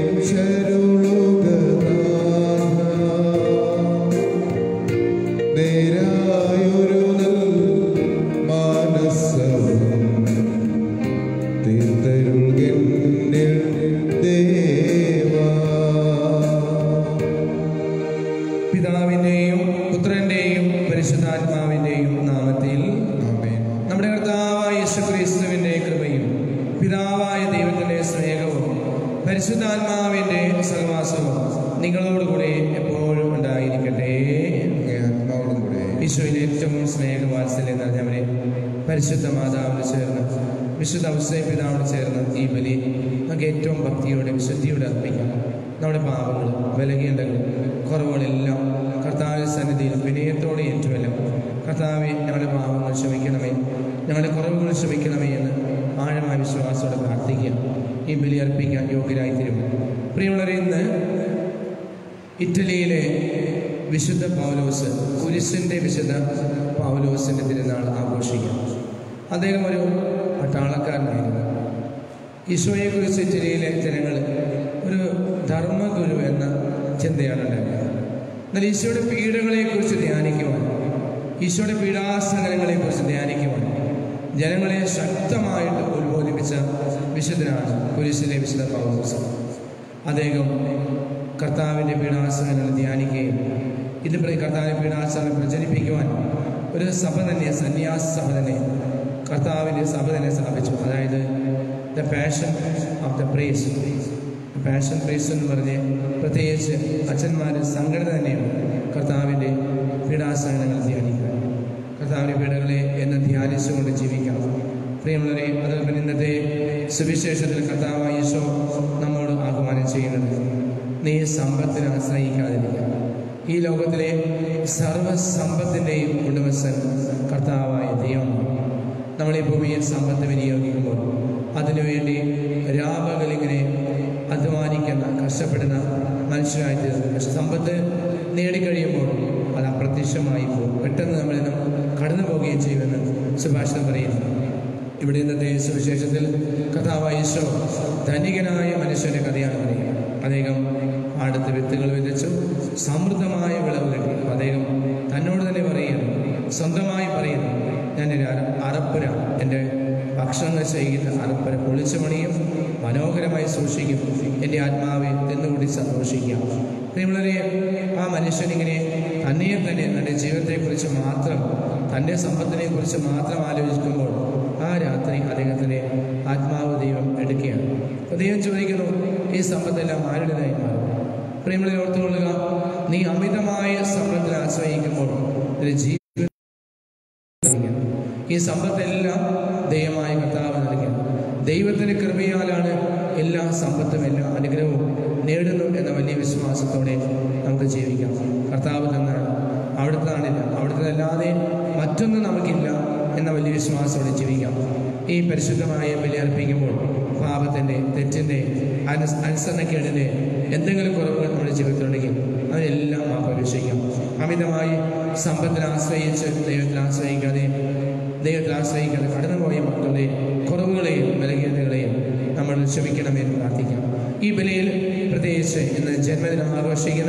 നേരായൊരു നൽ മാനസവും തീർത്തരുൾകെന്നിൽ ദേവാ പിതാവിന്റെയും പുത്രന്റെയും പരിശുദ്ധാത്മാവിന്റെയും നാമത്തിൽ ആമേൻ നമ്മുടെ കർത്താവായ യേശുക്രിസ്തുവിന്റെ കൃപയും പിതാവായ ദൈവത്തിന്റെ സ്നേഹവും പരിശുദ്ധാത്മാവിന്റെ സഹവാസവും നിങ്ങളോടുകൂടെ എപ്പോഴും ഉണ്ടായിരിക്കട്ടെ അങ്ങേ ആത്മാവോടും കൂടെ ഈശോയിൽ ഏറ്റവും സ്നേഹവാത്സല്യം നിറഞ്ഞവരെ പരിശുദ്ധ മാതാവിന് ചേർന്ന് വിശുദ്ധ ഔസേ പിതാവിന് ചേർന്ന് ഈ ബലി നമുക്ക് ഏറ്റവും ഭക്തിയോടെ വിശുദ്ധിയോടെ അർപ്പിക്കാം നമ്മുടെ പാപങ്ങൾ ബലഹീനതകൾ കുറവുകളെല്ലാം കർത്താവിന്റെ സന്നിധിയിൽ വിനയത്തോടെ ഏറ്റുവല്ലാം കർത്താവെ ഞങ്ങളുടെ പാപങ്ങൾ ക്ഷമിക്കണമേ ഞങ്ങളുടെ കുറവുകൾ ക്ഷമിക്കണമേ എന്ന് ആഴമായ വിശ്വാസത്തോടെ പ്രാർത്ഥിക്കുക ഈ ബലി അർപ്പിക്കാൻ യോഗ്യരായി തീരും പ്രിയമുള്ളവരെ ഇന്ന് ഇറ്റലിയിലെ വിശുദ്ധ പൗലോസ് കുരിശിൻ്റെ വിശുദ്ധ പൗലോസിൻ്റെ തിരുനാൾ ആഘോഷിക്കാം അദ്ദേഹം ഒരു പട്ടാളക്കാരനായിരുന്നു ഈശോയെക്കുറിച്ച് ഇറ്റലിയിലെ ജനങ്ങൾ ഒരു ധർമ്മഗുരു എന്ന ചിന്തയാണ് ഉണ്ടായിരുന്നത് എന്നാൽ ഈശോയുടെ പീഡകളെക്കുറിച്ച് ധ്യാനിക്കുവാൻ ഈശോയുടെ പീഡാസഹനങ്ങളെക്കുറിച്ച് ധ്യാനിക്കുവാൻ ജനങ്ങളെ ശക്തമായിട്ട് ഉത്ബോധിപ്പിച്ച വിശുദ്ധനാണ് കുരിശിലെ വിശുദ്ധ പൗലോസ് അദ്ദേഹം കർത്താവിൻ്റെ പീഡാസനങ്ങൾ ധ്യാനിക്കുകയും ഇത് പ്രതി കർത്താവിൻ്റെ പീഡാസനങ്ങൾ പ്രചരിപ്പിക്കുവാൻ ഒരു സഭ തന്നെ സന്യാസ സഭ തന്നെ കർത്താവിൻ്റെ സഭ തന്നെ സ്ഥാപിച്ചു അതായത് the passion of the praise passion praise എന്ന് പറഞ്ഞ് പ്രത്യേകിച്ച് അച്ഛന്മാർ സംഘടന തന്നെയാണ് കർത്താവിൻ്റെ പീഡാസനങ്ങൾ ധ്യാനിക്കുക കർത്താവിൻ്റെ പീഡകളെ എന്ന് ധ്യാനിച്ചുകൊണ്ട് ജീവിക്കണം പ്രിയമുള്ളവരെ അതുപോലെ ഇന്നത്തെ സുവിശേഷത്തിൽ കർത്താവായ ഈശോ നമ്മോട് ആഹ്വാനം ചെയ്യുന്നത് നീ സമ്പത്തിനെ ആശ്രയിക്കാതിരിക്കുക ഈ ലോകത്തിലെ സർവസമ്പത്തിൻ്റെയും ഉടമസ്ഥൻ കർത്താവായ ദൈവമാണ് നമ്മൾ ഈ ഭൂമിയിൽ സമ്പത്ത് വിനിയോഗിക്കുമ്പോൾ അതിനുവേണ്ടി രാപകലിങ്ങനെ അധ്വാനിക്കുന്ന കഷ്ടപ്പെടുന്ന മനുഷ്യരായി തീർന്നു പക്ഷെ സമ്പത്ത് നേടിക്കഴിയുമ്പോൾ അത് അപ്രത്യക്ഷമായി പോകും പെട്ടെന്ന് നമ്മളിൽ നിന്നും കടന്നു പോവുകയും ചെയ്യുമെന്ന് സുഭാഷിതം പറയുന്നു ഇവിടെ ഇന്നത്തെ സുവിശേഷത്തിൽ കഥാവായ ഈശോ ധനികനായ മനുഷ്യന്റെ കഥയാണ് പറയുക അദ്ദേഹം പാടത്ത് വിത്തുകൾ വിതച്ചു സമൃദ്ധമായ വിളവ് കിട്ടി അപ്പോൾ അദ്ദേഹം തന്നോട് തന്നെ പറയുന്നു സ്വന്തമായി പറയുന്നു ഞാൻ ഒരു അര അറപ്പുര എൻ്റെ ഭക്ഷണങ്ങൾ ചെയ്യുന്ന അറപ്പുര പൊളിച്ചു പണിയും മനോഹരമായി സൂക്ഷിക്കും എൻ്റെ ആത്മാവെ തിന്നുകൂടി സന്തോഷിക്കാം പ്രിയമുള്ളവരെ ആ മനുഷ്യനിങ്ങനെ തന്നെയും തന്നെ തൻ്റെ ജീവിതത്തെക്കുറിച്ച് മാത്രം തൻ്റെ സമ്പത്തിനെ കുറിച്ച് മാത്രം ആലോചിക്കുമ്പോൾ ആ രാത്രി അദ്ദേഹത്തിൻ്റെ ആത്മാവ് ദൈവം എടുക്കുകയാണ് അപ്പോൾ ദൈവം ചോദിക്കുന്നു ഈ സമ്പത്തെല്ലാം ആരുടേതായി മാറും പ്രിയമുള്ളവരെ ഓർത്തുകൊള്ളുക നീ അമിതമായ സമ്പത്തിൽ ആശ്രയിക്കുമ്പോൾ നിന്റെ ജീവിതം ഈ സമ്പത്തെല്ലാം ദൈവമായ കർത്താവ് നൽകുന്നു ദൈവത്തിന്റെ കൃപയാലാണ് എല്ലാ സമ്പത്തും എല്ലാ അനുഗ്രഹവും നേടുന്നു എന്ന വലിയ വിശ്വാസത്തോടെ നമുക്ക് ജീവിക്കാം കർത്താവ് തന്നാണ് അവിടുത്താണില്ല അവിടുത്തെ അല്ലാതെ മറ്റൊന്നും നമുക്കില്ല എന്ന വലിയ വിശ്വാസത്തോടെ ജീവിക്കാം ഈ പരിശുദ്ധമായ ബലി അർപ്പിക്കുമ്പോൾ പാപത്തിൻ്റെ തെറ്റിൻ്റെ അനുസ് അനുസരണക്കേടിൻ്റെ എന്തെങ്കിലും കുറവുകൾ നമ്മുടെ ജീവിതത്തിലുണ്ടെങ്കിൽ അതിനെല്ലാം നമുക്ക് അപേക്ഷിക്കാം അമിതമായി സമ്പത്തിൽ ആശ്രയിച്ച് ദൈവത്തിൽ ആശ്രയിക്കാതെ ദൈവത്തിൽ ആശ്രയിക്കാതെ കടന്നുപോയ മക്കളുടെ കുറവുകളെയും ബലഹീനതകളെയും നമ്മൾ ക്ഷമിക്കണമെന്ന് പ്രാർത്ഥിക്കാം ഈ ബലിയിൽ പ്രത്യേകിച്ച് ഇന്ന് ജന്മദിനം ആഘോഷിക്കുന്ന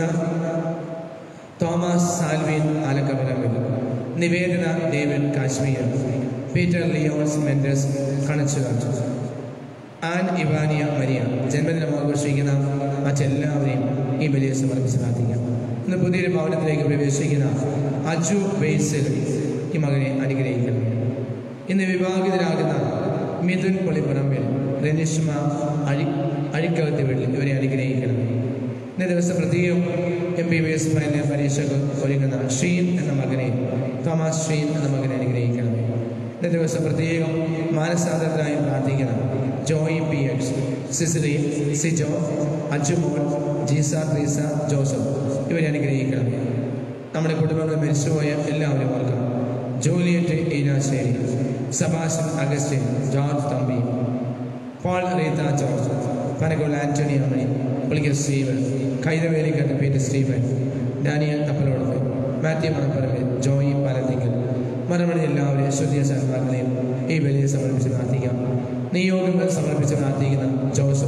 Thomas Salvin Alakkaparambil Nivedana David Kashmir Peter Lyons Mendes Kanachukat Ann Evania Maria ജന്മദിനം ആഘോഷിക്കുന്ന മറ്റെല്ലാവരെയും ഈ ബലിയെ സമർപ്പിച്ച് പ്രാർത്ഥിക്കാം ഇന്ന് പുതിയൊരു ഭവനത്തിലേക്ക് പ്രവേശിക്കുന്ന അജു ബേസിൽ ഈ മകനെ അനുഗ്രഹിക്കണം ഇന്ന് വിവാഹിതരാകുന്ന മിഥുൻ പൊളിപ്പറമ്പിൽ റെനിഷ്മ അഴി അഴിക്കകത്ത് വീട്ടിൽ ഇവരെ അനുഗ്രഹിക്കണം ഇന്നേ ദിവസം പ്രത്യേകം M B B S final പരീക്ഷകൾ ഒരുങ്ങുന്ന ഷീൻ എന്ന മകനെ തോമസ് ഷീൻ എന്ന മകനെ അനുഗ്രഹിക്കണം ഇന്നേ ദിവസം പ്രത്യേകം മാനസാന്തരത്തിനായി പ്രാർത്ഥിക്കണം Joy P X Cecily Sijo Ajumol Jeesa Treesa Joseph ഇവരെ അനുഗ്രഹിക്കണം നമ്മുടെ കുടുംബങ്ങൾ മരിച്ചുപോയ എല്ലാവരും ഓർക്കണം Juliet Enassery Sebastian Augustine George Thampi Paul Rita George Panakol Antony Ammini Pulickal Steven Kaithavelikkattu Peter Stephen Daniel Kappalodathu Mathew Manapparambil Joy Palathinkal മറുപടി എല്ലാവരെയും ശ്രുതിയ സന്മാർഗങ്ങളെയും ഈ ബലിയെ സമർപ്പിച്ച് പ്രാർത്ഥിക്കാം നിയോഗങ്ങൾ സമർപ്പിച്ച് പ്രാർത്ഥിക്കുന്ന ജോസഫ്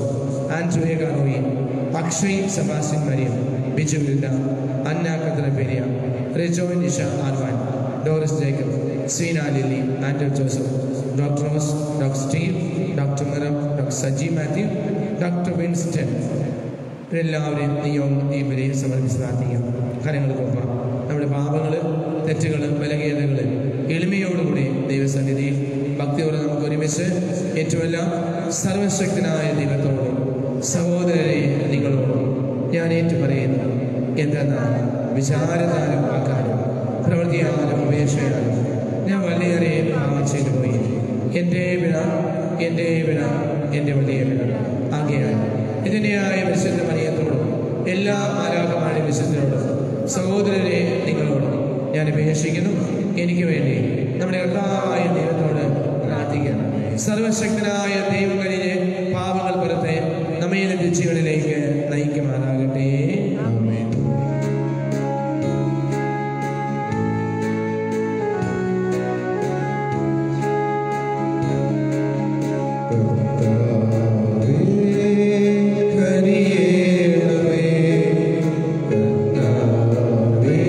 ആൻഡ്രോയ കാറോയി Akshay Sebastian Mariam Biju Wilda Anna കദ്രപേരിയ Rijoy Nisha Aarvan Doris Jacob Seena Lily Andrew Joseph doctor Rose doctor Steve doctor Miriam doctor Saji Mathew doctor Winston ഇവരെല്ലാവരെയും നീയും ഇവരെ സമർപ്പിച്ച് പ്രാർത്ഥിക്കാം കാര്യങ്ങൾ കൊപ്പം നമ്മുടെ പാപങ്ങൾ തെറ്റുകൾ ബലഹീനതകൾ എളിമയോടുകൂടി ദൈവസന്നിധിയിൽ ഭക്തിയോടെ നമുക്ക് ഒരുമിച്ച് ഏറ്റവുമെല്ലാം സർവശക്തനായ ദൈവത്തോടും സഹോദരരെ നിങ്ങളോടും ഞാൻ ഏറ്റു പറയുന്നു എന്തെന്നാൽ വിചാരത്താലും വാക്കാലും പ്രവൃത്തിയാലും ഉപേക്ഷയാലും ഞാൻ വളരെയേറെ പാപം ചെയ്തു പോയി എൻ്റെ വിന എൻ്റെ വിന എൻ്റെ വലിയ വിന ആകെയാൽ ഇതിൻ്റെയായ വിശുദ്ധ മനിയത്തോടും എല്ലാ ആരാധമായ വിശുദ്ധരോടും സഹോദരരെ നിങ്ങളോടും ഞാൻ അപേക്ഷിക്കുന്നു എനിക്ക് വേണ്ടി നമ്മുടെ കർത്താവായ ദൈവത്തോട് പ്രാർത്ഥിക്കണം സർവശക്തനായ ദൈവം കഴിഞ്ഞ് പാപങ്ങൾ പുറത്തെ നമ്മെ ലഭിച്ചുകളിലേക്ക് നയിക്കുമാറാകട്ടെ ആമേൻ കർത്താവേ കനിയേണമേ കർത്താവേ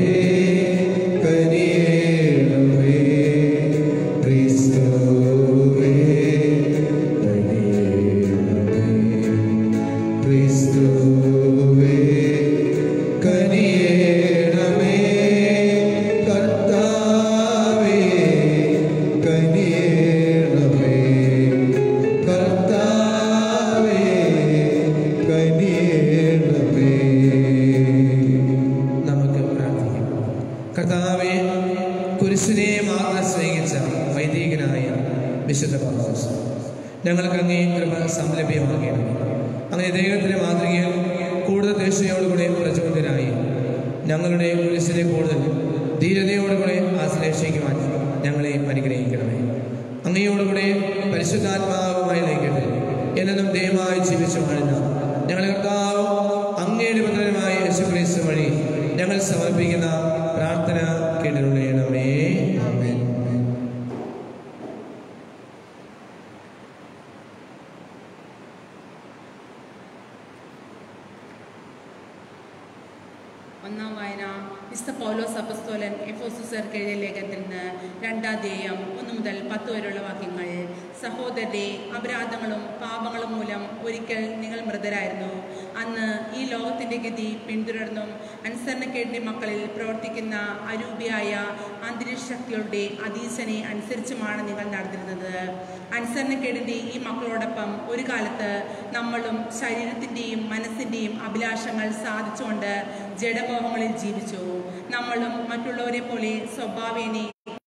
കനിയേണമേ ക്രിസ്തുവേ കനിയേണമേ ക്രിസ്തുവേ കനിയേണമേ കർത്താവേ കനിയേണമേ കർത്താവേ കനിയേണമേ നമുക്ക് പ്രാർത്ഥിക്കാം കർത്താവെ കുരിശിനെ മാത്രം സ്നേഹിച്ച വൈദികനായ വിശുദ്ധ പൗലോസ് ഞങ്ങൾക്ക് അങ്ങേ കൃപ സംലഭ്യമാക്കണം അങ്ങനെ ദൈവത്തിന്റെ മാതൃകയിൽ കൂടുതൽ തീക്ഷണയോടുകൂടെ പ്രചോദിതരായി ഞങ്ങളുടെ കുരിശിനെ കൂടുതൽ ധീരതയോടുകൂടെ ആശ്ലേഷിക്കുവാൻ ഞങ്ങളെ അനുഗ്രഹിക്കണമേ അങ്ങയോടുകൂടെ പരിശുദ്ധാത്മാവുമായി ലയിക്കട്ടെ എന്നും ദൈവമായി ജീവിച്ചു വാഴുന്ന ഞങ്ങളുടെ കർത്താവ് അങ്ങയുടെ പുത്രനുമായ യേശുക്രിസ്തു വഴി ഞങ്ങൾ സമർപ്പിക്കുന്ന പ്രാർത്ഥന കേട്ടിട്ടുള്ളണമേ ആമേൻ ഒന്നാം വായന വിശുദ്ധ പൗലോസ് അപ്പസ്തോലൻ എഫോസുസർക്ക് എഴുതിയ ലേഖനത്തിൽ നിന്ന് രണ്ടാം ധ്യേയം ഒന്ന് മുതൽ പത്ത് വരെയുള്ള വാക്യങ്ങൾ സഹോദരരെ അപരാധങ്ങളും പാപങ്ങളും മൂലം ഒരിക്കൽ നിങ്ങൾ മൃതരായിരുന്നു അന്ന് ഈ ലോകത്തിന്റെ ഗതി പിന്തുടർന്നും അനുസരണക്കേടിന്റെ മക്കളിൽ പ്രവർത്തിക്കുന്ന അരൂപിയായ അന്തരീക്ഷ ശക്തികളുടെ അതീശനെ അനുസരിച്ചുമാണ് നിങ്ങൾ നടന്നിരുന്നത് അനുസരണക്കേടിന്റെ ഈ മക്കളോടൊപ്പം ഒരു കാലത്ത് നമ്മളും ശരീരത്തിന്റെയും മനസ്സിന്റെയും അഭിലാഷങ്ങൾ സാധിച്ചുകൊണ്ട് ജഡമോഹങ്ങളിൽ ജീവിച്ചു നമ്മളും മറ്റുള്ളവരെ പോലെ സ്വഭാവേനെ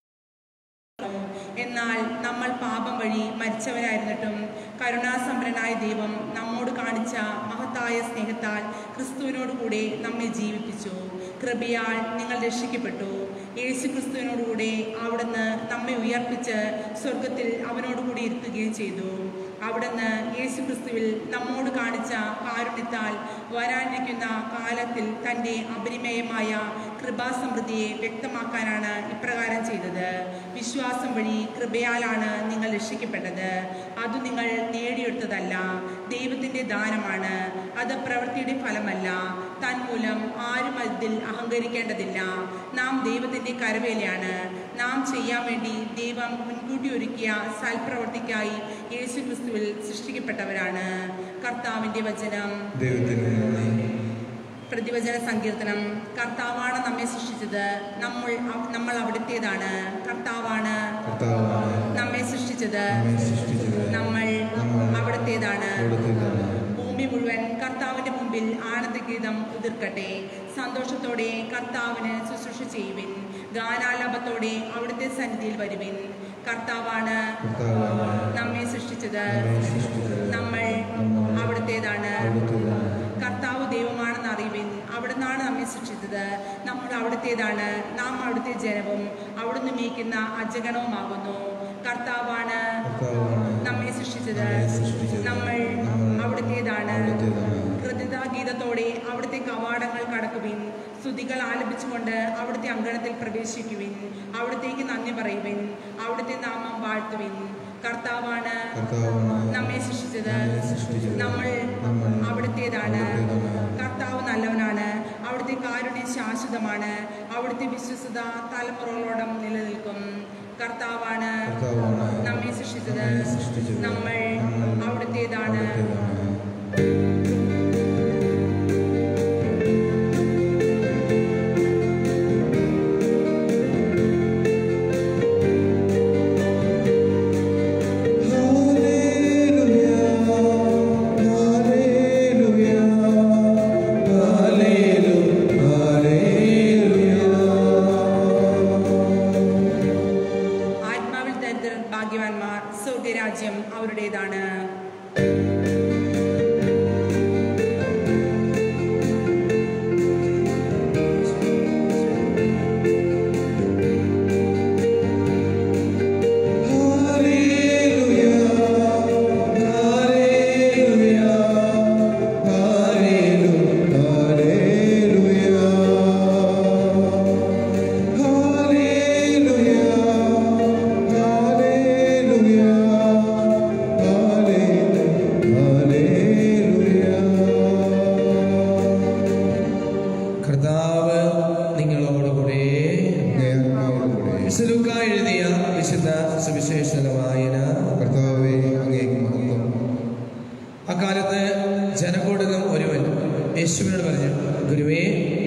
എന്നാൽ നമ്മൾ പാപം വഴി മരിച്ചവരായിരുന്നിട്ടും കരുണാസമ്പന്നനായ ദൈവം നമ്മോട് കാണിച്ച മഹത്തായ സ്നേഹത്താൽ ക്രിസ്തുവിനോട് കൂടെ നമ്മെ ജീവിപ്പിച്ചു കൃപയാൽ നിങ്ങൾ രക്ഷിക്കപ്പെട്ടു യേശു ക്രിസ്തുവിനോടുകൂടെ അവിടുന്ന് നമ്മെ ഉയർപ്പിച്ച് സ്വർഗത്തിൽ അവനോടുകൂടി ഇരുത്തുകയും ചെയ്തു അവിടുന്ന് യേശു ക്രിസ്തുവിൽ നമ്മോട് കാണിച്ച കാരുണ്യത്താൽ വരാനിരിക്കുന്ന കാലത്തിൽ തൻ്റെ അപരിമേയമായ കൃപാസമൃദ്ധിയെ വ്യക്തമാക്കാനാണ് ഇപ്രകാരം ചെയ്തത് വിശ്വാസം വഴി കൃപയാലാണ് നിങ്ങൾ രക്ഷിക്കപ്പെട്ടത് അത് നിങ്ങൾ നേടിയെടുത്തതല്ല ദൈവത്തിൻ്റെ ദാനമാണ് അത് പ്രവൃത്തിയുടെ ഫലമല്ല തന്മൂലം ആരും അതിൽ അഹങ്കരിക്കേണ്ടതില്ല നാം ദൈവത്തിൻ്റെ കരവേലയാണ് നാം ചെയ്യാൻ വേണ്ടി ദൈവം മുൻകൂട്ടി ഒരുക്കിയ സൽപ്രവർത്തിക്കായി യേശു ക്രിസ്തുവിൽ സൃഷ്ടിക്കപ്പെട്ടവരാണ് കർത്താവിൻ്റെ വചനം ദൈവത്തിന് നന്ദി പ്രതിവചന സങ്കീർത്തനം കർത്താവാണ് നമ്മെ സൃഷ്ടിച്ചത് നമ്മൾ അവ- നമ്മൾ അവിടുത്തേതാണ് കർത്താവാണ് കർത്താവാണ് നമ്മെ സൃഷ്ടിച്ചത് നമ്മെ സൃഷ്ടിച്ചത് നമ്മൾ നമ്മൾ അവിടുത്തേതാണ് അവിടുത്തേതാണ് ഭൂമി മുഴുവൻ കർത്താവിന്റെ മുമ്പിൽ ആനന്ദഗീതം ഉതിർക്കട്ടെ സന്തോഷത്തോടെ കർത്താവിന് ശുശ്രൂഷ ചെയ്യുവിൻ ഗാനാലാപത്തോടെ അവിടുത്തെ സന്നിധിയിൽ വരുവിൻ കർത്താവാണ് കർത്താവാണ് നമ്മെ സൃഷ്ടിച്ചത് നമ്മെ സൃഷ്ടിച്ചത് നമ്മൾ നമ്മൾ അവിടുത്തേതാണ് അവിടുത്തേതാണ് കർത്താവ് ദൈവമാണെന്ന് അറിവിൻ അവിടുന്നാണ് നമ്മെ സൃഷ്ടിച്ചത് നമ്മൾ അവിടുത്തേതാണ് നാം അവിടുത്തെ ജനവും അവിടുന്ന് മീക്കുന്ന അജഗണവുമാകുന്നു കർത്താവാണ് കർത്താവാണ് നമ്മെ സൃഷ്ടിച്ചത് നമ്മെ സൃഷ്ടിച്ചത് നമ്മൾ നമ്മൾ അവിടുത്തേതാണ് അവിടുത്തേതാണ് കൃതജ്ഞതാഗീതത്തോടെ അവിടുത്തെ കവാടങ്ങൾ കടക്കുവിൻ സ്തുതികൾ ആലപിച്ചുകൊണ്ട് അവിടുത്തെ അങ്കണത്തിൽ പ്രവേശിക്കുവിൻ അവിടത്തേക്ക് നന്ദി പറയുവിൻ അവിടുത്തെ നാമം വാഴ്ത്തുവിൻ കർത്താവാണ് കർത്താവാണ് നമ്മെ സൃഷ്ടിച്ചത് നമ്മെ സൃഷ്ടിച്ചത്. നമ്മൾ നമ്മൾ അവിടുത്തേതാണ് അവിടുത്തേതാണ്. കർത്താവ് നല്ലവനാണ് അവിടുത്തെ കാരുണ്യം ശാശ്വതമാണ് അവിടുത്തെ വിശ്വസത തലമുറകളോളം നിലനിൽക്കും കർത്താവാണ് കർത്താവാണ് നമ്മെ സൃഷ്ടിച്ചത് നമ്മെ സൃഷ്ടിച്ചത്. നമ്മൾ നമ്മൾ അവിടുത്തേതാണ് അവിടുത്തേതാണ്. ആത്മാവിൽ ദരിദ്രർ ഭാഗ്യവാന്മാർ സ്വർഗരാജ്യം അവരുടേതാണ് കർത്താവ് നിങ്ങളോടുകൂടെ വിശുലൂക്ക എഴുതിയ വിശുദ്ധ സുവിശേഷ വായന കർത്താവേ അങ്ങേക്ക് മഹത്വം അക്കാലത്ത് ജനക്കൂടുതലും ഒരുവൻ യേശുവിനോട് പറഞ്ഞു ഗുരുവേ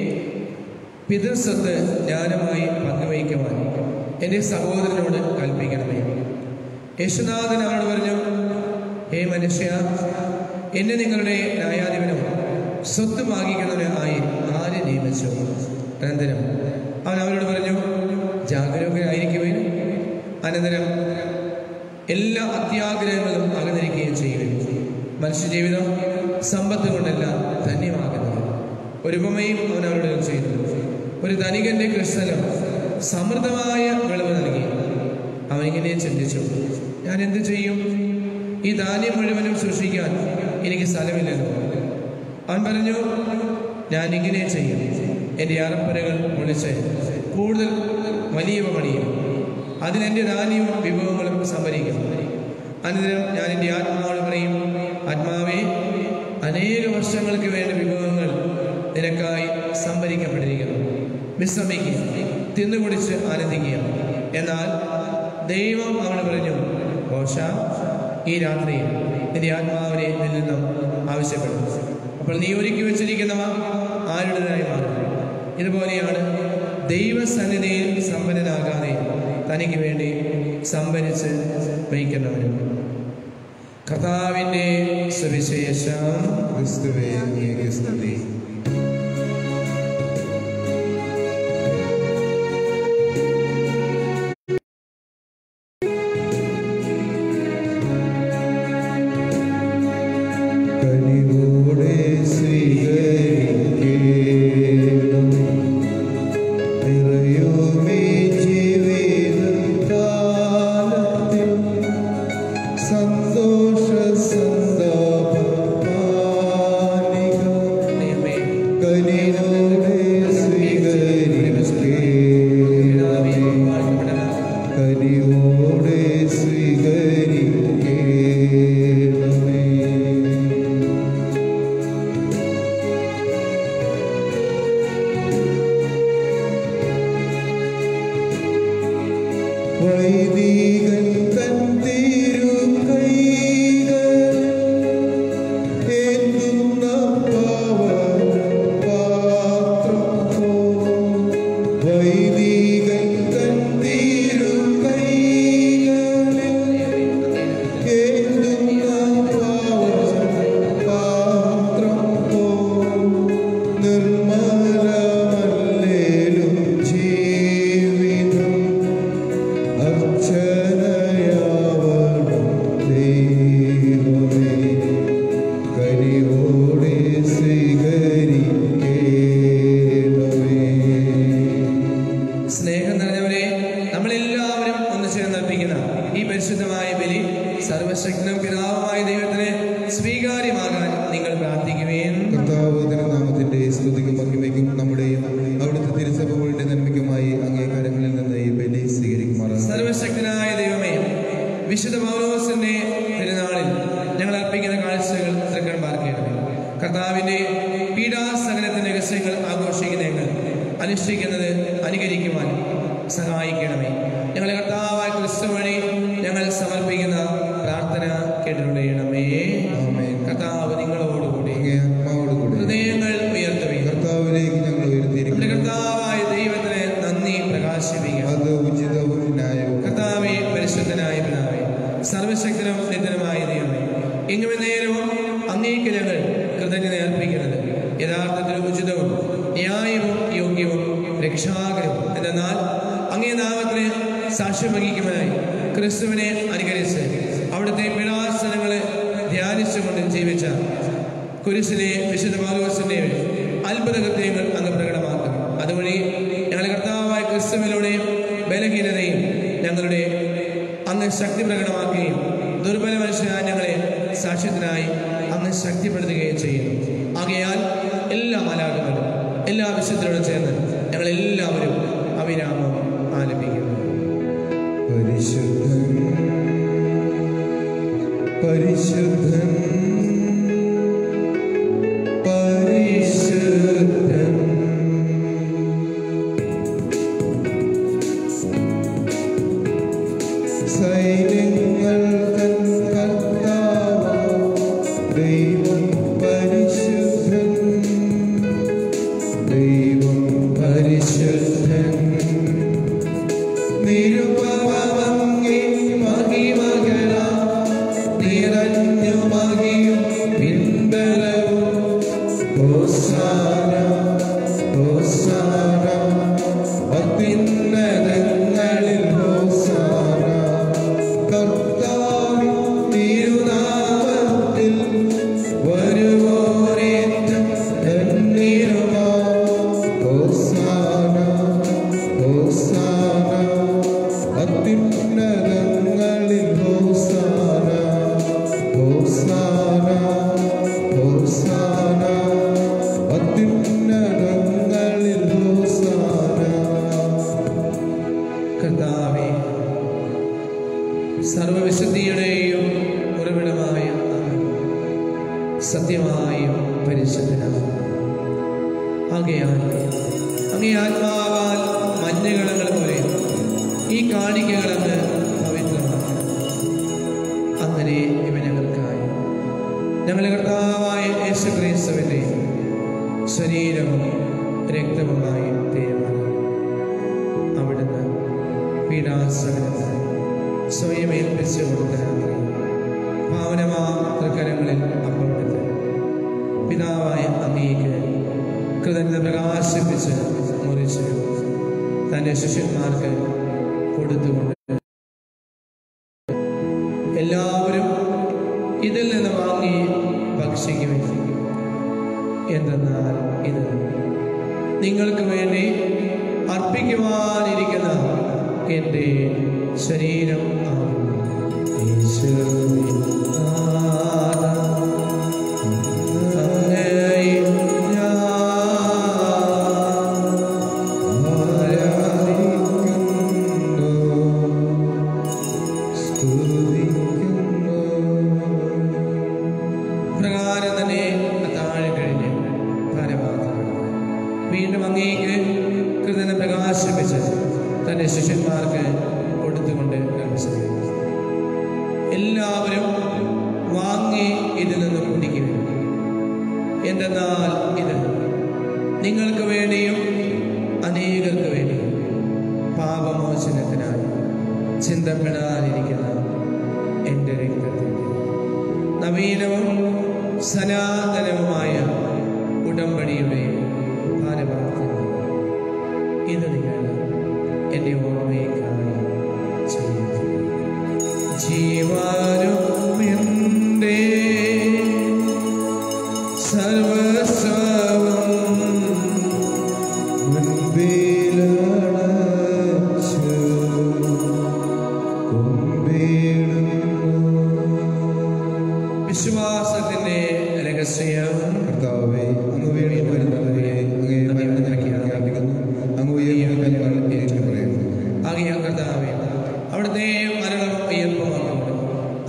പിതൃസ്വത്ത് ജ്ഞാനമായി പങ്കുവയ്ക്കുവാൻ എൻ്റെ സഹോദരനോട് കൽപ്പിക്കണമേ യേശുനാഥൻ അവനോട് പറഞ്ഞു ഹേ മനുഷ്യ എന്നെ നിങ്ങളുടെ ന്യായാധിപനും സ്വത്ത് വാങ്ങിക്കുന്നവന് ആയി ആര് നിയമിച്ചു അനന്തരം അവൻ അവരോട് പറഞ്ഞു ജാഗരൂകരായിരിക്കുവാൻ അനന്തരം എല്ലാ അത്യാഗ്രഹങ്ങളും അകന്നിരിക്കുകയും ചെയ്യുവിൻ മനുഷ്യജീവിതം സമ്പത്ത് കൊണ്ടല്ല ധന്യമാകുന്നത് ഒരു ഉപമയും അവൻ അവരോട് ചെയ്തു ഒരു ധനികന്റെ കൃഷ്ണനും സമൃദ്ധമായ വിളവ് നൽകി അവൻ ഇങ്ങനെ ചിന്തിച്ചു ഞാൻ എന്ത് ചെയ്യും ഈ ധാന്യം മുഴുവനും സൂക്ഷിക്കാൻ എനിക്ക് സ്ഥലമില്ലല്ലോ അവൻ പറഞ്ഞു ഞാൻ ഇങ്ങനെ ചെയ്യും എൻ്റെ അറപ്പരകൾ പൊളിച്ച് കൂടുതൽ വലിയ പണിയും അതിനെൻ്റെ ധാന്യവും വിഭവങ്ങളും സംഭരിക്കും അനന്തരം ഞാൻ എൻ്റെ ആത്മാവോട് പറയും ആത്മാവേ അനേക വർഷങ്ങൾക്ക് വേണ്ട വിഭവങ്ങൾ നിനക്കായി സംഭരിക്കപ്പെട്ടിരിക്കുന്നു വിശ്രമിക്കുക തിന്നുകുടിച്ച് ആനന്ദിക്കുക എന്നാൽ ദൈവം അവന് പറഞ്ഞു ഘോഷ ഈ രാത്രി നിന്റെ ആത്മാവിനെ നിന്നിൽ നിന്നും ആവശ്യപ്പെടും അപ്പോൾ നീ ഒരുക്കി വെച്ചിരിക്കുന്നവ ആരുടേതായി മാറും ഇതുപോലെയാണ് ദൈവസന്നിധിയിൽ സമ്പന്നനാകാതെ തനിക്ക് വേണ്ടി സംഭരിച്ച് വഹിക്കുന്നവരും കർത്താവിൻ്റെ സുവിശേഷം ക്രിസ്തുവേ അങ്ങേക്ക് സ്തുതി കനിവോടെ സ്വീകരിക്കേണം നിറയുമേ ജീവിതകാലത്തിൽ സന്തോഷ സന്താപമാലിക നീ രഹസ്യങ്ങൾ ആഘോഷിക്കുന്ന ഞങ്ങൾ അനുഷ്ഠിക്കുന്നത് അനുകരിക്കുവാൻ സഹായിക്കണമേ ഞങ്ങളെ കർത്താവായ ക്രിസ്തു വഴി ഞങ്ങൾ സമർപ്പിക്കുന്ന പ്രാർത്ഥന കേട്ടിട്ടുണ്ടണമേ ആമേൻ. കർത്താവ് നിങ്ങളോടുകൂടി അങ്ങേ ആത്മാവോടുകൂടി ഹൃദയങ്ങൾ ഉയർത്തുകയും കർത്താവിലേക്ക് ഞങ്ങൾ നമ്മുടെ ഉയർത്തിയിരിക്കുന്നു കർത്താവായ ദൈവത്തിന് നന്ദി പ്രകാശിപ്പിക്കുക അത് ഉചിതവും ന്യായവും കർത്താവെ പരിശുദ്ധനായ പിതാവേ സർവശക്തനും നിതനുമായ ദൈവമേ എങ്ങും നേരവും അങ്ങേക്ക് ഞങ്ങൾ കൃതജ്ഞത അർപ്പിക്കുന്നത് യഥാർത്ഥത്തിൽ ഉചിതവും ന്യായവും യോഗ്യവും രക്ഷാകരവും എന്നാൽ അങ്ങേ നാമത്തിന് സാക്ഷ്യം വഹിക്കുവാനായി ക്രിസ്തുവിനെ അനുകരിച്ച് അവിടുത്തെ പീഡാസനങ്ങളെ ധ്യാനിച്ചുകൊണ്ട് ജീവിച്ച കുരിശിലെ വിശുദ്ധ പൗലോസിന്റെ അത്ഭുത കൃത്യങ്ങൾ അങ്ങ് പ്രകടമാക്കുന്നു അതുവഴി ഞങ്ങളുടെ കർത്താവായ ക്രിസ്തുവിലൂടെ ബലഹീനതയും ഞങ്ങളുടെ അങ്ങ് ശക്തി പ്രകടമാക്കുകയും ദുർബല മനുഷ്യരായ ഞങ്ങളെ സാക്ഷ്യത്തിനായി അങ്ങ് ശക്തിപ്പെടുത്തുകയും ചെയ്യുന്നു ആകയാൽ എല്ലാ മാലാകങ്ങളും എല്ലാ വിശുദ്ധരോടും ചേർന്ന് ഞങ്ങളെല്ലാവരും അവിരാമം ആലപിക്കുന്നു പരിശുദ്ധൻ പരിശുദ്ധൻ പരിശുദ്ധൻ സൈന്യങ്ങൾ തൻ കർത്താവ് ദൈവം പരിശുദ്ധൻ ദൈവം പരിശുദ്ധൻ നിരുപമങ്ങി മഹിമകള നിറഞ്ഞു മഹിയും പിൻബലവും ഹോസാന ഹോസാന അത്യുന്നതങ്ങളിൽ ഹോസാന കർത്താവിൻ തിരുനാമത്തിൽ വരുവോരേറ്റം ധന്യരുമാ ഹോസാന ഹോസാന അത്യുന്നതങ്ങളിൽ ഹോസാന ഹോസാന ഹോസാന അത്യുന്നതങ്ങളിൽ ഹോസാന കർത്താവെ സർവവിശുദ്ധിയുടെയും ഉറവിടമായ അങ്ങ് സത്യമായും പരിശുദ്ധനാണ് ആകയാൽ അങ്ങേ ആത്മാവാൽ മഞ്ഞകളങ്ങൾ പോലെ ഈ കാണിക്കകളങ്ങ് പവിത്രമാണ് അങ്ങനെ ഇവ ഞങ്ങൾക്കായി ഞങ്ങളുടെ കർത്താവായ യേശു ക്രിസ്തുവിൻ്റെ ശരീരവും രക്തവുമായി തീരുമാനം അവിടുന്ന് പീഡാസനത്തിന് സ്വയം ഏൽപ്പിച്ചു കൊടുത്ത രാത്രി പാവനമാ തൃക്കരങ്ങളിൽ അപ്പമെടുത്ത് പിതാവായ അങ്ങേക്ക് കൃതജ്ഞത പ്രകാശിപ്പിച്ച് മുറിച്ചു തൻ്റെ ശിഷ്യന്മാർക്ക് കൊടുത്തുകൊണ്ട് എല്ലാവരും ഇതിൽ നിന്ന് വാങ്ങി ഭക്ഷിക്കുവിൻ എന്തെന്നാൽ ഇത് നിങ്ങൾക്ക് വേണ്ടി അർപ്പിക്കുവാനിരിക്കുന്ന എൻ്റെ ശരീരം ആകുന്നു ഈശോയെ നാഥാ, അങ്ങയെ ഞാൻ ആരാധിക്കുന്നു സ്തുതിക്കുന്നു പ്രകാരം തന്നെ താഴെ കഴിഞ്ഞ് ഭാരവാദം വീണ്ടും അങ്ങേക്ക് കൃതന പ്രകാശിപ്പിച്ച് തന്റെ ശിഷ്യന്മാർക്ക് കൊടുത്തുകൊണ്ട് നമസ്കരിക്കുന്നു എല്ലാവരും വാങ്ങി ഇതിൽ നിന്ന് കുടിക്കും എന്തെന്നാൽ ഇത് നിങ്ങൾക്ക് വേണ്ടിയും അനേകർക്ക് വേണ്ടിയും പാപമോചനത്തിനായി ചിന്തപ്പെടാതിരിക്കുന്ന എൻ്റെ രക്തത്തിൻ്റെ നവീനവും സനാതനവുമായ ഉടമ്പടിയുടെ ഭാരവാദം ഇത് നിങ്ങൾ എൻ്റെ ഓർമ്മയ്ക്കായി ചെയ്യുന്നു ജീവാനും എൻ്റെ സർവസ്വവും മുൻപിലണച്ചു കുമ്പിടുന്നു വിശ്വാസത്തിന്റെ രഹസ്യം കർത്താവേ അങ്ങ് വീണ്ടും വരുന്നവരെ അങ്ങേ മരണത്തിലേക്ക് പ്രഖ്യാപിക്കുന്നു അങ്ങ് ഉയർന്ന കല്യാണം ഏറ്റു പറയുന്നു ആകിയ കർത്താവെ അവിടുത്തെ മരണവും ഉയർപ്പും അങ്ങോട്ട്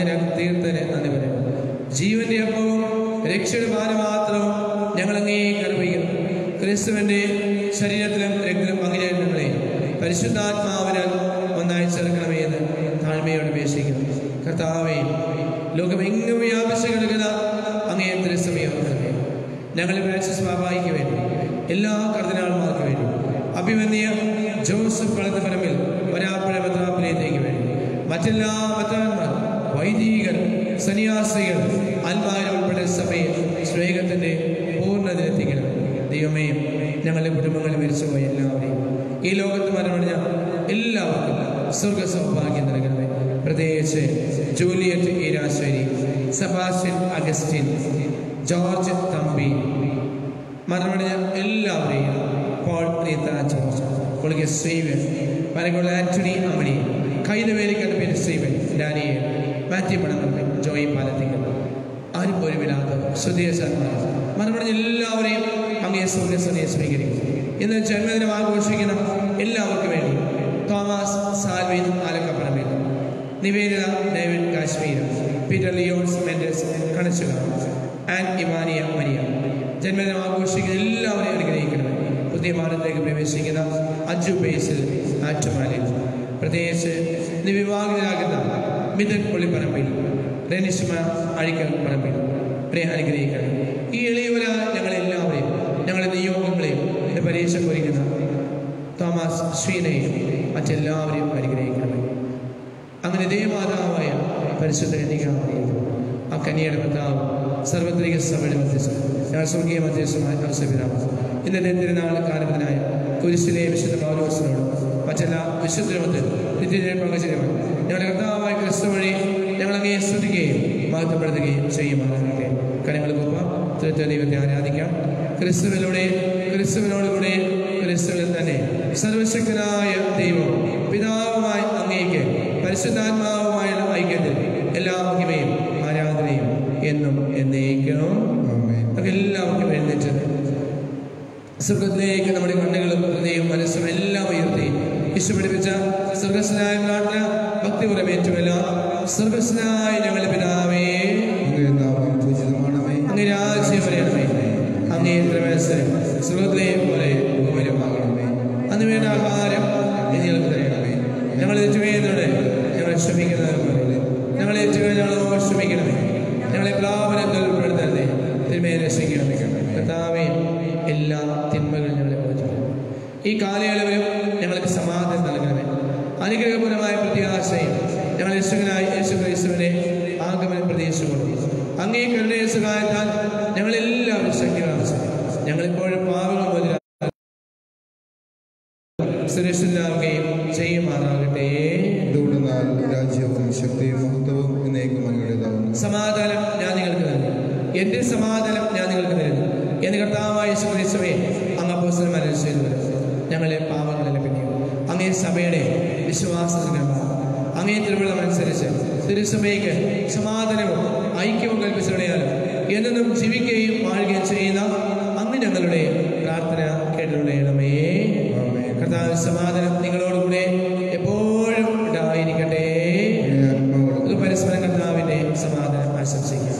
ഞങ്ങൾക്ക് തീർത്തന് നന്ദി പറയുന്നു ജീവന്റെ അപ്പവും രക്ഷയുടെ പാനമാത്രവും ഞങ്ങൾ അങ്ങേക്ക് അറിയിക്കുന്നു ക്രിസ്തുവിന്റെ ശരീരത്തിലും രക്തത്തിലും പങ്കുചേരുന്നവരെ പരിശുദ്ധാത്മാവിനാൽ ഒന്നായി ചേർക്കണമേ എന്ന് താഴ്മയോട് അപേക്ഷിക്കുന്നു കർത്താവേ ലോകമെങ്ങും വ്യാപിച്ചു കിടക്കുന്ന അങ്ങേ തിരുസമയോർക്കണമേ ഞങ്ങളുടെ ഫ്രാൻസിസ് ബാബായിക്ക് വേണ്ടി എല്ലാ കർദിനാൾമാർക്ക് വേണ്ടി അഭിമന്യ ജോസഫ് കളത്തുപറമ്പിൽ ഒരാപ്പുഴ മെത്രാപ്പുലയത്തേക്ക് വേണ്ടി മറ്റെല്ലാ മെത്രാന്മാർ വൈദികർ സന്യാസികൾ അൽമാരും ഉൾപ്പെടെ സഭയെ സ്നേഹത്തിന്റെ പൂർണ്ണതയിലെത്തിക്കണം ദൈവമേ ഞങ്ങളുടെ കുടുംബങ്ങളിൽ മരിച്ചുപോയ എല്ലാവരെയും ഈ ലോകത്ത് മരണമടഞ്ഞ എല്ലാവർക്കും സ്വർഗ സൗഭാഗ്യം നൽകണമേ പ്രത്യേകിച്ച് Juliet Eeraswari Sebastian Augustine George Thampi മരണമടഞ്ഞ എല്ലാവരെയും പോൾ റീത്ത ജോർജ് കൊളിക സേവൻ പനകൊള്ള ആന്റണി അമ്മണി കൈതവേലിക്കണ്ട പേര് സേവൻ ഡാനിയൽ മാത്യു പണങ്ങൾ ജോയി പാലത്തിങ്കൽ ആരും പോരുമില്ലാത്ത സുധീയസാന്മാർ മരണമടഞ്ഞ എല്ലാവരെയും അങ്ങേ സൂര്യസനെ സ്വീകരിക്കും ഇന്ന് ജന്മദിനം ആഘോഷിക്കുന്ന എല്ലാവർക്കും വേണ്ടി Thomas Salvin Alakkaparambil Niveditha David Kashmir Peter Lyons Mendes Kanachuka and Evania Maria ജന്മദിനം ആഘോഷിക്കുന്ന എല്ലാവരെയും അനുഗ്രഹിക്കണമേ പുതിയ മാനത്തേക്ക് പ്രവേശിക്കുന്ന അജു ബേസിൽ ആറ്റുമാലിൽ പ്രത്യേകിച്ച് ഇന്ന് വിവാഹിതരാകുന്ന മിഥൻ പുള്ളിപ്പറമ്പിൽ റെനിഷ്മ അഴിക്കൽ പറമ്പിൽ പ്രിയ അനുഗ്രഹിക്കണം ഈ എളിയവര ഞങ്ങളെല്ലാവരെയും ഞങ്ങളുടെ നിയോഗങ്ങളെയും എൻ്റെ പരീക്ഷ കുറിക്കുന്ന തോമസ് ശ്രീനെയും മറ്റെല്ലാവരെയും അനുഗ്രഹിക്കണമേ അങ്ങനെ ദേവമാതാവായ പരിശുദ്ധ കന്യകാമറിയും ആ കന്യയുടെ ഭർത്താവ് സർവത്രിക സഭയുടെ മധ്യസ്ഥ ഞങ്ങൾ സ്വർഗീയ മധ്യസ്ഥമായ അവസരപിതാവ് ഇന്നത്തെ തിരുനാൾ കാലത്തിനായ കുരിശിലെ വിശുദ്ധ പൗലോസിനോട് മറ്റെല്ലാ വിശുദ്ധമത്തിൽ നിത്യജയ പങ്കുചേരുവാൻ ഞങ്ങളുടെ കർത്താവായ ക്രിസ്തു വഴി ഞങ്ങൾ അങ്ങേ സ്തുതിക്കുകയും മഹത്വപ്പെടുത്തുകയും ചെയ്യുമാറാകട്ടെ കരങ്ങൾ കുപ്പ തൃത്വ ദൈവത്തെ ആരാധിക്കാം ക്രിസ്തുവിലൂടെ ക്രിസ്തുവിനോടുകൂടെ ക്രിസ്തുവിൽ തന്നെ സർവശക്തനായ ദൈവം പിതാവുമായി അങ്ങേക്ക് പരിശുദ്ധാത്മാവുമായുള്ള ഐക്യത്തിൽ എല്ലാ മഹിമയും ആരാധനയും എന്നും എന്നേക്കും ആമേൻ നമുക്ക് എല്ലാവർക്കും എഴുന്നേറ്റത് സ്വർഗത്തിലേക്ക് നമ്മുടെ കണ്ണുകളും ഹൃദയവും മനസ്സും എല്ലാം ഉയർത്തി യേശു പഠിപ്പിച്ച സ്വർഗസ്നായ നാട്ടില് ഭക്തിപുറമേറ്റുമല്ല സ്വർഗസ്നായ ഞങ്ങളുടെ പിതാവേ അങ്ങേ നാമം പൂജിതമാണമേ അങ്ങ് രാജ്യം വരണമേ അങ്ങേ ത്രമേശ്വരം സ്വർഗത്തിലെ പോലെ ഭൂമിയിലുമാകണമേ അന്ന് വേണ്ട ആഹാരം ഇനി ഞങ്ങൾക്ക് തരണമേ ഞങ്ങൾ ഏറ്റുവേദനോടെ ഞങ്ങൾ ക്ഷമിക്കുന്നത് പോലെ ഞങ്ങൾ ഏറ്റുവേ ഞങ്ങൾ ക്ഷമിക്കണമേ ഞങ്ങളെ പ്ലാവനത്തിൽ ഉൾപ്പെടുത്തരുതേ തിന്മയെ രക്ഷിക്കണമേ കർത്താവേ എല്ലാ തിന്മകളും ഞങ്ങളെ മോചിക്കണം ഈ കാലയളവിലും ഞങ്ങൾക്ക് സമാധാനം നൽകണമേ അനുഗ്രഹപരമായ പ്രത്യാശയും ഞങ്ങൾ യേശുവിനായി യേശു ക്രിസ്തുവിനെ ആഗമനം പ്രതീക്ഷിച്ചുകൊള്ളു അങ്ങേ കരുണയെ സഹായത്താൽ ഞങ്ങളെല്ലാവരും ശക്തി പ്രാപിച്ചു ഞങ്ങളിപ്പോഴും പാവങ്ങൾ മുതൽ സുരക്ഷിതരാകുകയും ചെയ്യുമാറാകട്ടെ എന്തുകൊണ്ടെന്നാൽ രാജ്യവും ശക്തിയും മഹത്വവും എന്നേക്കും അങ്ങയുടേതാവുന്നു സമാധാനം ഞാൻ നിങ്ങൾക്ക് തരുന്നു എന്റെ സമാധാനം ഞാൻ നിങ്ങൾക്ക് തരുന്നു എന്ന് കർത്താവായ യേശു ക്രിസ്തുവേ അങ്ങ് അപ്പോസ്തലന്മാരെ ചെയ്തു ഞങ്ങളെ പാവങ്ങളെ പിന്നെയും അങ്ങേ സഭയുടെ വിശ്വാസത്തിന് അങ്ങേ തിരുവിളമനുസരിച്ച് തിരുസഭയ്ക്ക് സമാധാനവും ഐക്യവും കൽപ്പിച്ചുടയാലും എന്നും ജീവിക്കുകയും വാഴുകയും ചെയ്യുന്ന അങ്ങ് ഞങ്ങളുടെ പ്രാർത്ഥന കേട്ടുടയണമേ ആമേൻ. കർത്താവ് സമാധാനം നിങ്ങളോടുകൂടെ എപ്പോഴും ഉണ്ടായിരിക്കട്ടെ അങ്ങേ ആത്മാവോടും ഒരു പരസ്പരം കർത്താവിന്റെ സമാധാനം ആശംസിക്കാം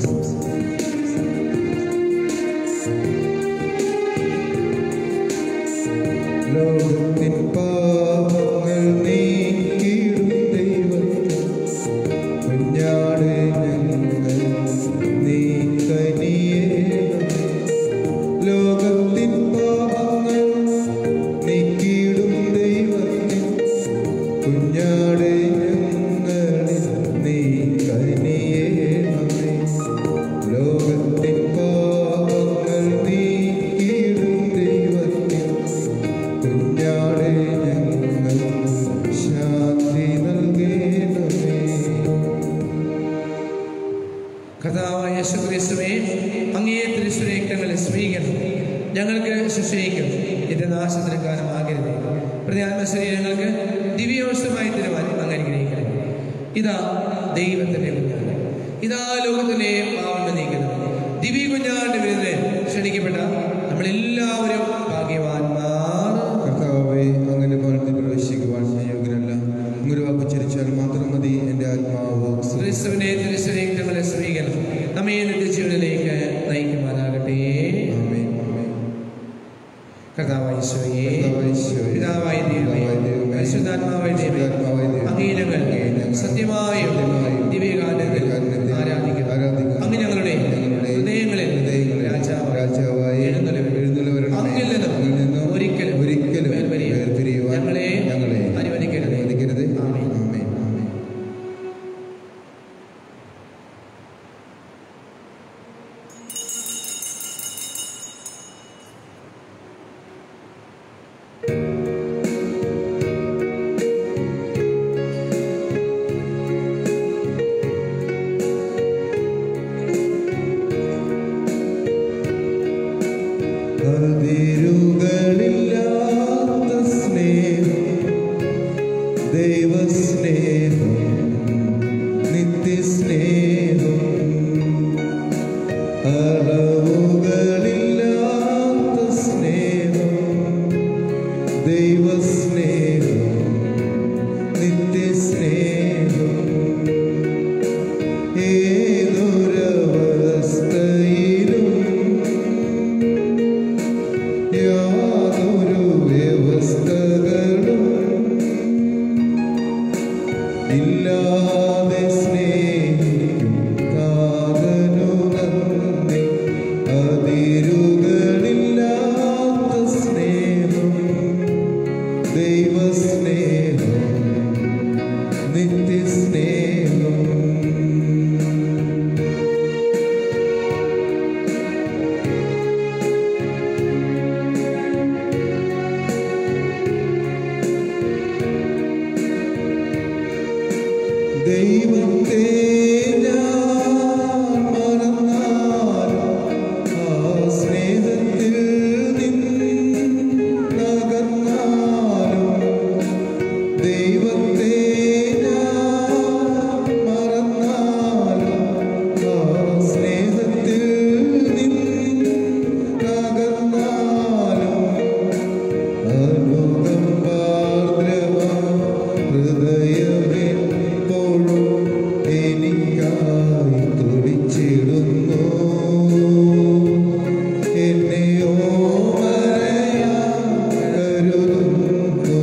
ലോകത്തിൻ പാപങ്ങൾ നീക്കിയിടും ദൈവത്തിൽ കുഞ്ഞാട് ഞങ്ങൾ നീ കനിയേണം ലോകത്തിൻ പാപങ്ങൾ നീക്കിയിടും ദൈവത്തിൽ കുഞ്ഞാട് ഞങ്ങളിൽ നീ കനിയേണമേ ലോകത്തിൻ പാപങ്ങൾ നീക്കിയിടും ദൈവത്തിൽ കുഞ്ഞാടെ ഞങ്ങൾ ശാന്തി നൽകേണമേ കർത്താവായ യേശു ക്രിസ്തുവേ അങ്ങേ തിരുസുരേഖങ്ങളെ സ്വീകരണം ഞങ്ങൾക്ക് ശിക്ഷയിക്കും ഇത് നാശത്തിന് കാരണമാകരുത് പ്രധാന ശരീരങ്ങൾക്ക് ദിവ്യോഷമായി തരുവാൻ അങ്ങ് അനുഗ്രഹിക്കണം ഇതാ ദൈവത്തിന്റെ കുഞ്ഞാണ് ഇതാ ലോകത്തിലെ പാവങ്ങൾ നീക്കുന്നത് ദിവ്യ കുഞ്ഞാന്റെ പേരിൽ ക്ഷണിക്കപ്പെട്ട നമ്മളെല്ലാവരും ഭാഗ്യവാന്മാർ കർത്താവെ അങ്ങനെ ഭവനത്തിൽ പ്രവേശിക്കുവാൻ ഞാൻ യോഗ്യനല്ല അങ്ങൊരു വാക്ക് ഉച്ചരിച്ചാൽ മാത്രം മതി എൻ്റെ ആത്മാവ് ക്രിസ്തുവിനെ തിരുശരീരങ്ങളെ സ്വീകരണം നമ്മെ നിത്യജീവനിലേക്ക് നയിക്കുമാറാകട്ടെ ആമേൻ ആമേൻ കർത്താവായ ഈശോയെ കർത്താവായ ഈശോയെ, പിതാവായ ദൈവമേ പിതാവായ ദൈവമേ, പരിശുദ്ധാത്മാവായ ദൈവമേ പരിശുദ്ധാത്മാവായ ദൈവമേ, അങ്ങേ ഞങ്ങൾ അങ്ങയെ ഞങ്ങൾ സത്യമായും സത്യമായും ദിവ്യകാരണത്തിൽ ദിവ്യകാരുണ്യത്തിൽ ആരാധിക്കുന്നു ആരാധിക്കുന്നു. അങ്ങ് ഞങ്ങളുടെ ഞങ്ങളുടെ ഹൃദയങ്ങളിൽ ഹൃദയങ്ങളിൽ രാജാവായി രാജാവായി എഴുന്നള്ളി- എഴുന്നള്ളിവരണമേ. അങ്ങിൽ നിന്നും അങ്ങിൽ നിന്നും ഒരിക്കലും ഒരിക്കലും വേർപിരിയുവാൻ വേർപിരിയുവാൻ ഞങ്ങളെ ഞങ്ങളെ അനുവദിക്കരുതേ. അനുവദിക്കരുതേ. ആമേൻ. ആമേൻ ആമേൻ അതിരുകളില്ലാത്ത സ്നേഹം ദൈവസ്നേഹം നിത്യസ്നേഹം അളവുകളില്ലാത്ത സ്നേഹം ദൈവസ്നേഹം നിത്യസ്നേഹം ഏതൊരവസ്ഥയിലും യാതൊരു വ്യവസ്ഥകളും ഇല്ലാതെ സ്നേഹിക്കും കാതനു നന്ദി അതിരുകളില്ലാത്ത സ്നേഹം ദൈവസ്നേഹം നിത്യസ്നേഹം ദൈവത്തെ ഞാൻ മറന്നാലും ആ സ്നേഹത്തിൽ നിന്നകന്നാലും ദൈവത്തെ ഞാൻ മറന്നാലും ആ സ്നേഹത്തിൽ നിന്നകന്നാലും അനുകമ്പാർദ്രമാം ഹൃദയമെപ്പോഴും എനിക്കായി തുടിച്ചിടുന്നു എന്നെയോ കരുതുന്നു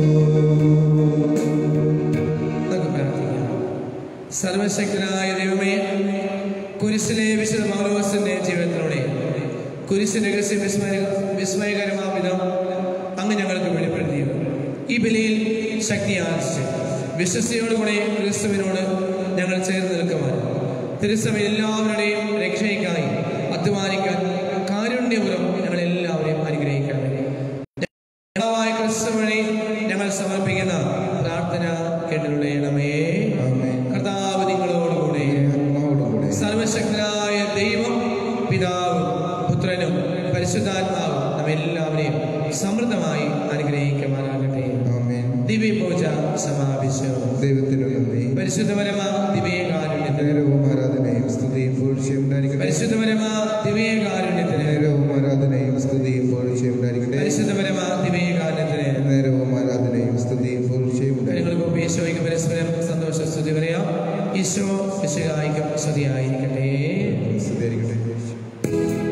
നമുക്ക് പ്രാർത്ഥിക്കാം സർവശക്തനായ ദൈവമേ കുരിശിലെ വിശുദ്ധ പൗലോസിന്റെ ജീവിതത്തിലൂടെ കുരിശിന്റെ രഹസ്യം വിസ്മയ വിസ്മയകരമാം വിധം അങ്ങ് ഞങ്ങൾക്ക് വെളിപ്പെടുത്തിയത് ഈ ബലിയിൽ ശക്തി ആർജിച്ച് വിശ്വസ്തയോടുകൂടെ ക്രിസ്തുവിനോട് ഞങ്ങൾ ചേർന്ന് നിൽക്കുവാൻ തിരുസഭ എല്ലാവരുടെയും രക്ഷയ്ക്കായി അധ്വാനിക്കാൻ കാരുണ്യപുരം ഞങ്ങൾ എല്ലാവരെയും അനുഗ്രഹിക്കണമേ കർത്താവായ ക്രിസ്തു വഴി ഞങ്ങൾ സമർപ്പിക്കുന്ന പ്രാർത്ഥന കേട്ടിട്ടുള്ളണമേ ആമേൻ. കർത്താവ് നിങ്ങളോടുകൂടെ ആത്മാവോടുകൂടെ സർവശക്തനായ ദൈവം പിതാവും പുത്രനും പരിശുദ്ധാത്മാവും നമ്മെല്ലാവരെയും സമൃദ്ധമായി അനുഗ്രഹിക്കുമാറാകട്ടെ ആമേൻ ദിവ്യപൂജ സമാപിച്ചു ദൈവത്തിന് നന്ദി പരിശുദ്ധപരമ ദിവ്യകാരുണ്യത്തിന് നേരവും ആരാധനയും സ്തുതിയും പൂഴ്ചയും ഉണ്ടായിരിക്കട്ടെ പരിശുദ്ധപരമ ദിവ്യകാരുണ്യത്തിന് നേരവും ആരാധനയും സ്തുതിയും പൂഴ്ചയും ഉണ്ടായിരിക്കട്ടെ പരിശുദ്ധപരമ ദിവ്യകാരുണ്യത്തിന് നേരവും ആരാധനയും സ്തുതിയും പൂഴ്ചയും ഉണ്ടായിരിക്കട്ടെ ഞങ്ങൾക്ക് ഈശോയ്ക്ക് പരസ്പരം സന്തോഷ സ്തുതി പറയാം ഈശോ വിശകായിക്കും സ്തുതിയായിരിക്കട്ടെ സ്തുതിയായിരിക്കട്ടെ